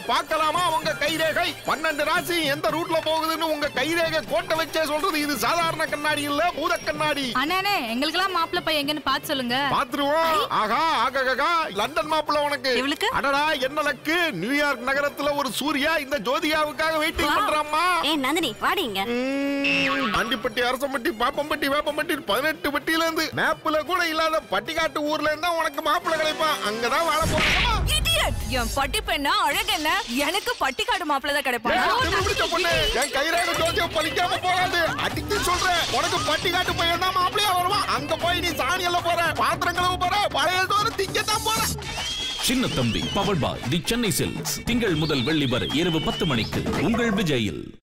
பார்க்கலாமா உங்க கைரேகை பன்னெண்டு ராசி எந்த ரூட்ல போகுதுன்னு உங்க கைரேகை கோட்டை வச்சே சொல்றது இது சாதாரண கண்ணாடி இல்ல பூத கண்ணாடி அண்ணானே எங்களுக்கெல்லாம் மாப்பிள்ளை பையன் எங்கன்னு பார்த்து சொல்லுங்க பாத்துருவோம் ஆகா ஆகா லண்டன் மாப்பிள்ள உனக்கு இவளுக்கு? அடடா என்ன லக்கு நியூயார்க் நகரத்துல ஒரு சூர்யா இந்த ஜோதிகாவுக்காக வெயிட்டிங் பண்றாமா ஏய் நந்தினி வாடி இங்க ம், அண்டிப்பட்டி அரசம்பட்டி பாப்பம்பட்டி வேப்பம்பட்டி பதினெட்டு பட்டியில இருந்து மேப்ல கூட இல்லாத பட்டிக்காட்டு ஊர்ல இருந்தா உனக்கு மாப்பிள்ளை கிடைப்பான் அங்கதான் வாழ போறோம் என் பட்டி பெண்ணா அழகு என்ன எனக்கு பட்டிக்காடு மாப்பிள்ள தான் கிடைப்பானா பிடிச்ச பொண்ணு என் கைரேகை ஜோதியம் பலிக்காம போகாது அடித்து சொல்றேன் உனக்கு பட்டிக்காட்டு பையன் தான் மாப்பிள்ளையா வருவான் அங்க போய் நீ சாணி எல்லாம் போற பாத்திரம் கழுவ போற பழைய சோறு திங்கத்தான் போற சின்ன தம்பி power by the Chennai Silks திங்கள் முதல் வெள்ளி வரை இரவு பத்து மணிக்கு உங்கள் விஜயில்